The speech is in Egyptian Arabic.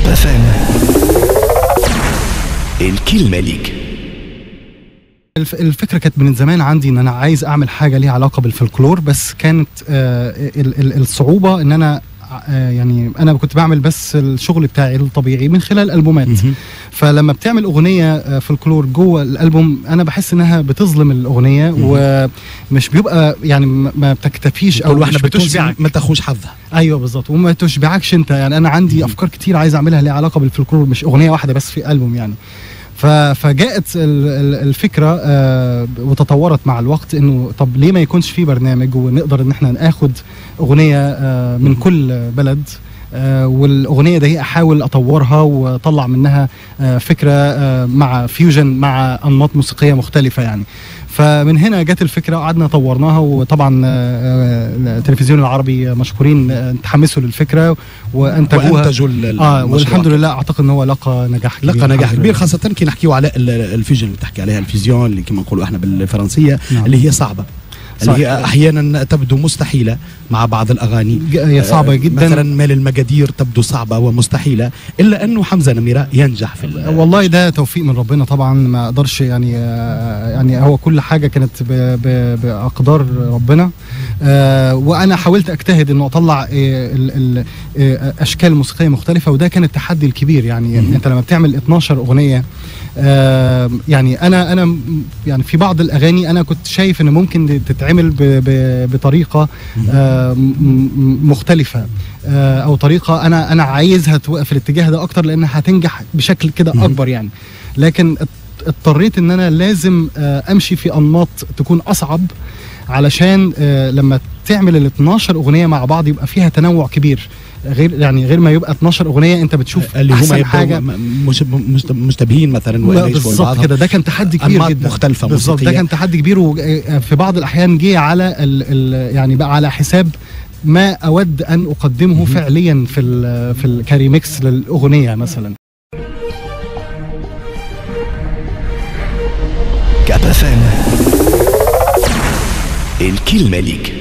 كابا فام الكلمة ليك الف- الفكره كانت من زمان عندي ان انا عايز اعمل حاجه ليها علاقه بالفلكلور بس كانت آه، ال- ال- الصعوبه ان انا آه، يعني انا كنت بعمل بس الشغل بتاعي الطبيعي من خلال البومات فلما بتعمل اغنيه آه، فلكلور جوه الالبوم انا بحس انها بتظلم الاغنيه ومش بيبقى يعني ما ما بتكتفيش كل واحده مش بتشبع ما تاخوش حظها ايوه بالظبط وما تشبعكش انت يعني انا عندي افكار كتير عايز اعملها ليها علاقه بالفلكلور مش اغنيه واحده بس في البوم يعني ف- فجاءت ال- ال- الفكره آه، وتطورت مع الوقت انه طب ليه ما يكونش في برنامج ونقدر ان احنا ناخد اغنيه آه، من كل بلد آه، والاغنيه دي احاول اطورها واطلع منها آه، فكره آه، مع فيوجن مع انماط موسيقيه مختلفه يعني فمن هنا جت الفكره وقعدنا طورناها وطبعا آه، آه، التلفزيون العربي مشكورين آه، تحمسوا للفكره وانتجوها وانتجوا ال- اه المشروع. والحمد لله اعتقد ان هو لقى نجاح كبير لقى نجاح الحمد كبير لله. خاصة كي نحكيو على ال- الفيجن اللي تحكي عليها الفيزيون اللي كما نقولوا احنا بالفرنسية نعم. اللي هي صعبة اللي صحيح. هي احيانا تبدو مستحيلة مع بعض الاغاني ج- هي صعبة آه، جدا. مثلا مال المجادير تبدو صعبة ومستحيلة الا انه حمزة نميرة ينجح في ال- والله ده توفيق من ربنا طبعا ما اقدرش يعني آه، يعني هو كل حاجه كانت ب- ب- باقدار ربنا آه، وانا حاولت اجتهد انه اطلع آه، ال- ال- آه، اشكال موسيقيه مختلفه وده كان التحدي الكبير يعني انت لما بتعمل 12 اغنيه آه، يعني انا انا م- يعني في بعض الاغاني انا كنت شايف ان ممكن تتعمل ب- ب- بطريقه آه، م- م- مختلفه آه، او طريقه انا انا عايزها توقف في الاتجاه ده اكتر لانها هتنجح بشكل كده اكبر يعني لكن اض- اضطريت ان انا لازم آه، امشي في انماط تكون اصعب علشان آه، لما تعمل ال 12 اغنيه مع بعض يبقى فيها تنوع كبير غير يعني غير ما يبقى 12 اغنيه انت بتشوف اللي هم احسن يبدو حاجه م- مش مش- مشتبهين مثلا ولا يشبهوا بالظبط بعضهم. كده ده كان تحدي كبير أنماط جدا مختلفة بالظبط ده موسيقية. كان تحدي كبير وفي بعض الاحيان جه على ال ال يعني بقى على حساب ما اود ان اقدمه فعليا في ال في الكاريمكس للاغنيه مثلا كابا فام الكلمة ليك